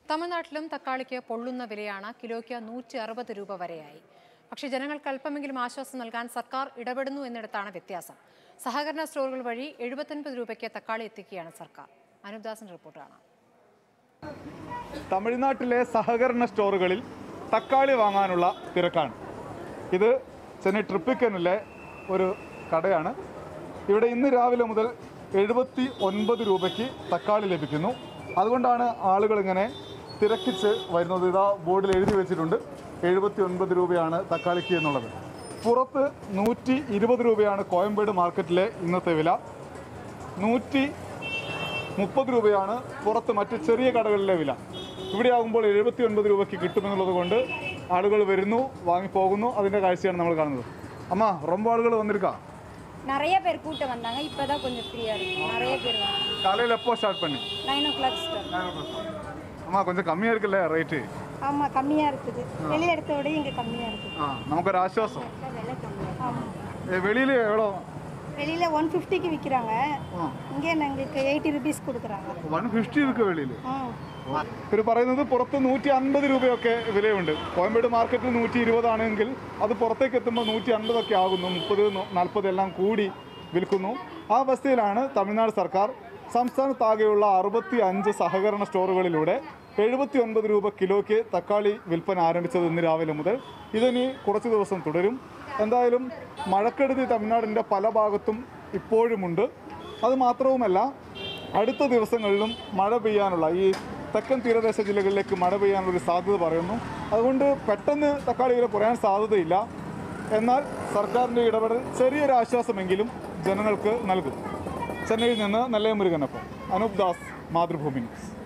തമിഴ്നാട്ടിലും തക്കാളിക്ക് പൊള്ളുന്ന വിലയാണ് കിലോയ്ക്ക് നൂറ്റി അറുപത് രൂപ വരെയായി പക്ഷേ ജനങ്ങൾക്ക് അല്പമെങ്കിലും ആശ്വാസം നൽകാൻ സർക്കാർ ഇടപെടുന്നു എന്നിടത്താണ് വ്യത്യാസം സഹകരണ സ്റ്റോറുകൾ വഴി എഴുപത്തൊൻപത് രൂപയ്ക്ക് തക്കാളി എത്തിക്കുകയാണ് സർക്കാർ അനൂപ്ദാസിന്റെ റിപ്പോർട്ടാണ് തമിഴ്നാട്ടിലെ സഹകരണ സ്റ്റോറുകളിൽ തക്കാളി വാങ്ങാനുള്ള തിരക്കാണ് ഇത് ചെന്നൈ ട്രിപ്പിക്കനിലെ ഒരു കടയാണ് ഇവിടെ ഇന്ന് രാവിലെ മുതൽ എഴുപത്തി ഒൻപത് രൂപയ്ക്ക് തക്കാളി ലഭിക്കുന്നു അതുകൊണ്ടാണ് ആളുകൾ ഇങ്ങനെ തിരക്കിച്ച് വരുന്നത് ഇതാ ബോർഡിൽ എഴുതി വെച്ചിട്ടുണ്ട് എഴുപത്തി ഒൻപത് രൂപയാണ് തക്കാളിക്ക് എന്നുള്ളത് പുറത്ത് നൂറ്റി ഇരുപത് രൂപയാണ് കോയമ്പേട് മാർക്കറ്റിലെ ഇന്നത്തെ വില നൂറ്റി മുപ്പത് രൂപയാണ് പുറത്ത് മറ്റ് ചെറിയ കടകളിലെ വില ഇവിടെ ആകുമ്പോൾ എഴുപത്തി ഒൻപത് രൂപയ്ക്ക് കിട്ടുമെന്നുള്ളത് കൊണ്ട് ആളുകൾ വരുന്നു വാങ്ങിപ്പോകുന്നു അതിൻ്റെ കാഴ്ചയാണ് നമ്മൾ കാണുന്നത് അമ്മ ரொம்ப ആളുകൾ വന്നിരിക്കാം நிறைய பேர் கூட்டம் வந்தாங்க இப்பதான் கொஞ்சம் ஃப்ரீயா இருக்கு நிறைய பேர் வந்தாங்க காலையில் எப்போ ஸ்டார்ட் பண்ணி நைன் ஓ கிளாக் ஸ்டார்ட் அம்மா கொஞ்சம் கம்மியாக இருக்குல்ல ரேட்டு ஆமா கம்மியா இருக்குது வெளியில இடத்த விட இங்க கம்மியா இருக்குது ஆ நமக்கு ஒரு ஆശ്വാസം விலை கம்மியா ஆமா வெளியில் எவ்வளோ வெளியில ஒன் ஃபிஃப்டிக்கு விற்கிறாங்க ആ இங்கே எங்களுக்கு எயிட்டி ருபீஸ் கொடுக்குறாங்க വൺ ഫിഫ്റ്റി ഇരിക്കും വെളിയിൽ ம் ഇവർ പറയുന്നത് പുറത്ത് നൂറ്റി അൻപത് രൂപയൊക്കെ വിലയുണ്ട് കോയമ്പേട് മാർക്കറ്റിൽ നൂറ്റി ഇരുപതാണെങ്കിൽ അത് പുറത്തേക്ക് എത്തുമ്പോൾ നൂറ്റി അൻപതൊക്കെ ആകുന്നു മുപ്പത് നാൽപ്പത് എല്ലാം കൂടി വിൽക്കുന്നു ആ അവസ്ഥയിലാണ് തമിഴ്നാട് സർക്കാർ സംസ്ഥാനത്താകെയുള്ള അറുപത്തി അഞ്ച് സഹകരണ സ്റ്റോറുകളിലൂടെ എഴുപത്തി ഒൻപത് രൂപ കിലോയ്ക്ക് തക്കാളി വിൽപ്പന ആരംഭിച്ചത് ഇന്ന് രാവിലെ മുതൽ ഇതിനി കുറച്ച് ദിവസം തുടരും എന്തായാലും മഴക്കെടുതി തമിഴ്നാടിൻ്റെ പല ഭാഗത്തും ഇപ്പോഴുമുണ്ട് അത് മാത്രവുമല്ല അടുത്ത ദിവസങ്ങളിലും മഴ പെയ്യാനുള്ള ഈ തെക്കൻ തീരദേശ ജില്ലകളിലേക്ക് മഴ പെയ്യാനുള്ള ഒരു സാധ്യത പറയുന്നു അതുകൊണ്ട് പെട്ടെന്ന് തക്കാളി വില കുറയാൻ സാധ്യതയില്ല എന്നാൽ സർക്കാരിൻ്റെ ഇടപെടൽ ചെറിയൊരു ആശ്വാസമെങ്കിലും ജനങ്ങൾക്ക് നൽകും ചെന്നൈയിൽ നിന്ന് നെല്ലയ മുരുകനൊപ്പം അനൂപ് ദാസ് മാതൃഭൂമി ന്യൂസ്